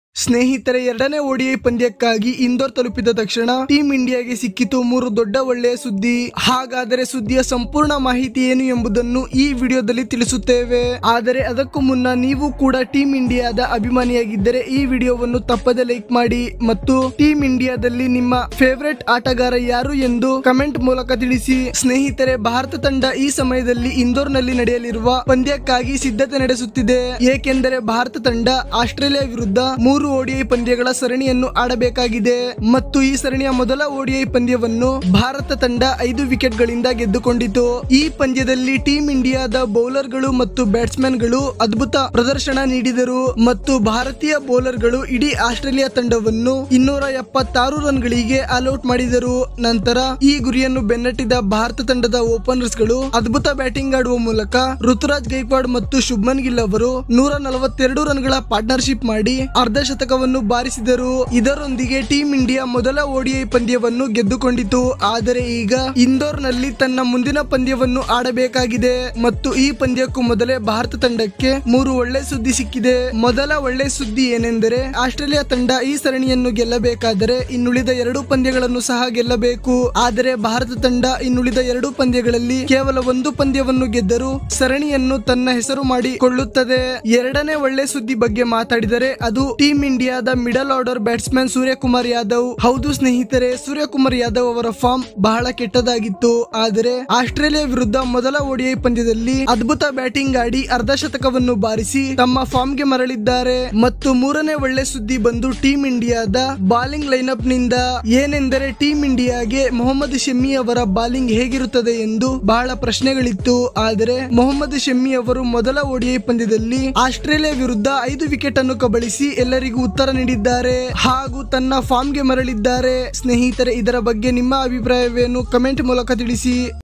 ಸ್ನೇಹಿತರೆ ಎರಡನೇ ಓಡಿಐ ಪಂದ್ಯಕ್ಕಾಗಿ ಇಂದೋರ್ ತಲುಪಿದ ತಕ್ಷಣ ಟೀಂ ಇಂಡಿಯಾಗೆ ಸಿಕ್ಕಿತು ಮೂರು ದೊಡ್ಡ ಒಳ್ಳೆಯ ಸುದ್ದಿ ಹಾಗಾದರೆ ಸುದ್ದಿಯ ಸಂಪೂರ್ಣ ಮಾಹಿತಿ ಏನು ಎಂಬುದನ್ನು ಈ ವಿಡಿಯೋದಲ್ಲಿ ತಿಳಿಸುತ್ತೇವೆ ಆದರೆ ಅದಕ್ಕೂ ಮುನ್ನ ನೀವು ಕೂಡ ಟೀಂ ಇಂಡಿಯಾದ ಅಭಿಮಾನಿಯಾಗಿದ್ದರೆ ಈ ವಿಡಿಯೋವನ್ನು ತಪ್ಪದೆ ಲೈಕ್ ಮಾಡಿ ಮತ್ತು ಟೀಂ ಇಂಡಿಯಾದಲ್ಲಿ ನಿಮ್ಮ ಫೇವರೆಟ್ ಆಟಗಾರ ಯಾರು ಎಂದು ಕಮೆಂಟ್ ಮೂಲಕ ತಿಳಿಸಿ ಸ್ನೇಹಿತರೆ ಭಾರತ ತಂಡ ಈ ಸಮಯದಲ್ಲಿ ಇಂದೋರ್ನಲ್ಲಿ ನಡೆಯಲಿರುವ ಪಂದ್ಯಕ್ಕಾಗಿ ಸಿದ್ಧತೆ ನಡೆಸುತ್ತಿದೆ ಏಕೆಂದರೆ ಭಾರತ ತಂಡ ಆಸ್ಟ್ರೇಲಿಯಾ ವಿರುದ್ಧ ಮೂರು ಓಡಿಐ ಪಂದ್ಯಗಳ ಸರಣಿಯನ್ನು ಆಡಬೇಕಾಗಿದೆ ಮತ್ತು ಈ ಸರಣಿಯ ಮೊದಲ ಓಡಿಐ ಪಂದ್ಯವನ್ನು ಭಾರತ ತಂಡ ಐದು ವಿಕೆಟ್ ಗಳಿಂದ ಗೆದ್ದುಕೊಂಡಿತು ಈ ಪಂದ್ಯದಲ್ಲಿ ಟೀಂ ಇಂಡಿಯಾದ ಬೌಲರ್ಗಳು ಮತ್ತು ಬ್ಯಾಟ್ಸ್ಮನ್ಗಳು ಅದ್ಭುತ ಪ್ರದರ್ಶನ ನೀಡಿದರು ಮತ್ತು ಭಾರತೀಯ ಬೌಲರ್ಗಳು ಇಡೀ ಆಸ್ಟ್ರೇಲಿಯಾ ತಂಡವನ್ನು ಇನ್ನೂರ ಎಪ್ಪತ್ತಾರು ರನ್ಗಳಿಗೆ ಆಲ್ಔಟ್ ಮಾಡಿದರು ನಂತರ ಈ ಗುರಿಯನ್ನು ಬೆನ್ನಟ್ಟಿದ ಭಾರತ ತಂಡದ ಓಪನರ್ಸ್ ಗಳು ಅದ್ಭುತ ಬ್ಯಾಟಿಂಗ್ ಆಡುವ ಮೂಲಕ ಋತುರಾಜ್ ಗೈಕ್ವಾಡ್ ಮತ್ತು ಶುಭ್ಮನ್ ಗಿಲ್ ಅವರು ನೂರ ನಲವತ್ತೆರಡು ರನ್ಗಳ ಪಾರ್ಟ್ನರ್ಶಿಪ್ ಮಾಡಿ ಅರ್ಧ ಶತಕವನ್ನು ಬಾರಿಸಿದರು ಇದರೊಂದಿಗೆ ಟೀಂ ಇಂಡಿಯಾ ಮೊದಲ ಓಡಿಐ ಪಂದ್ಯವನ್ನು ಗೆದ್ದುಕೊಂಡಿತು ಆದರೆ ಈಗ ಇಂದೋರ್ನಲ್ಲಿ ತನ್ನ ಮುಂದಿನ ಪಂದ್ಯವನ್ನು ಆಡಬೇಕಾಗಿದೆ ಮತ್ತು ಈ ಪಂದ್ಯಕ್ಕೂ ಮೊದಲೇ ಭಾರತ ತಂಡಕ್ಕೆ ಮೂರು ಒಳ್ಳೆ ಸುದ್ದಿ ಸಿಕ್ಕಿದೆ ಮೊದಲ ಒಳ್ಳೆ ಸುದ್ದಿ ಏನೆಂದರೆ ಆಸ್ಟ್ರೇಲಿಯಾ ತಂಡ ಈ ಸರಣಿಯನ್ನು ಗೆಲ್ಲಬೇಕಾದರೆ ಇನ್ನುಳಿದ ಎರಡು ಪಂದ್ಯಗಳನ್ನು ಸಹ ಗೆಲ್ಲಬೇಕು ಆದರೆ ಭಾರತ ತಂಡ ಇನ್ನುಳಿದ ಎರಡು ಪಂದ್ಯಗಳಲ್ಲಿ ಕೇವಲ ಒಂದು ಪಂದ್ಯವನ್ನು ಗೆದ್ದರೂ ಸರಣಿಯನ್ನು ತನ್ನ ಹೆಸರು ಮಾಡಿಕೊಳ್ಳುತ್ತದೆ ಎರಡನೇ ಒಳ್ಳೆ ಸುದ್ದಿ ಬಗ್ಗೆ ಮಾತಾಡಿದರೆ ಅದು ಟೀಂ ಇಂಡಿಯಾದ middle order batsman Suryakumar Yadav ಹೌದು ಸ್ನೇಹಿತರೆ ಸೂರ್ಯಕುಮಾರ್ ಯಾದವ್ ಅವರ ಫಾರ್ಮ್ ಬಹಳ ಕೆಟ್ಟದಾಗಿತ್ತು ಆದರೆ ಆಸ್ಟ್ರೇಲಿಯಾ ವಿರುದ್ಧ ಮೊದಲ ಓಡಿಐ ಪಂದ್ಯದಲ್ಲಿ ಅದ್ಭುತ ಬ್ಯಾಟಿಂಗ್ ಆಡಿ ಅರ್ಧ ಶತಕವನ್ನು ಬಾರಿಸಿ ತಮ್ಮ ಫಾರ್ಮ್ ಗೆ ಮರಳಿದ್ದಾರೆ ಮತ್ತು ಮೂರನೇ ಒಳ್ಳೆ ಸುದ್ದಿ ಬಂದು ಟೀಂ ಇಂಡಿಯಾದ ಬಾಲಿಂಗ್ ಲೈನಪ್ ನಿಂದ ಏನೆಂದರೆ ಟೀಂ ಇಂಡಿಯಾಗೆ ಮೊಹಮ್ಮದ್ ಶಮ್ಮಿ ಅವರ ಬಾಲಿಂಗ್ ಹೇಗಿರುತ್ತದೆ ಎಂದು ಬಹಳ ಪ್ರಶ್ನೆಗಳಿತ್ತು ಆದರೆ ಮೊಹಮ್ಮದ್ ಶಮ್ಮಿ ಅವರು ಮೊದಲ ಓಡಿಐ ಪಂದ್ಯದಲ್ಲಿ ಆಸ್ಟ್ರೇಲಿಯಾ ವಿರುದ್ಧ ಐದು ವಿಕೆಟ್ ಅನ್ನು ಕಬಳಿಸಿ ಎಲ್ಲರಿಗೂ ಉತ್ತರ ನೀಡಿದ್ದಾರೆ ಹಾಗೂ ತನ್ನ ಫಾರ್ಮ್ ಗೆ ಮರಳಿದ್ದಾರೆ ಸ್ನೇಹಿತರೆ ಇದರ ಬಗ್ಗೆ ನಿಮ್ಮ ಅಭಿಪ್ರಾಯವೇನು ಕಮೆಂಟ್ ಮೂಲಕ ತಿಳಿಸಿ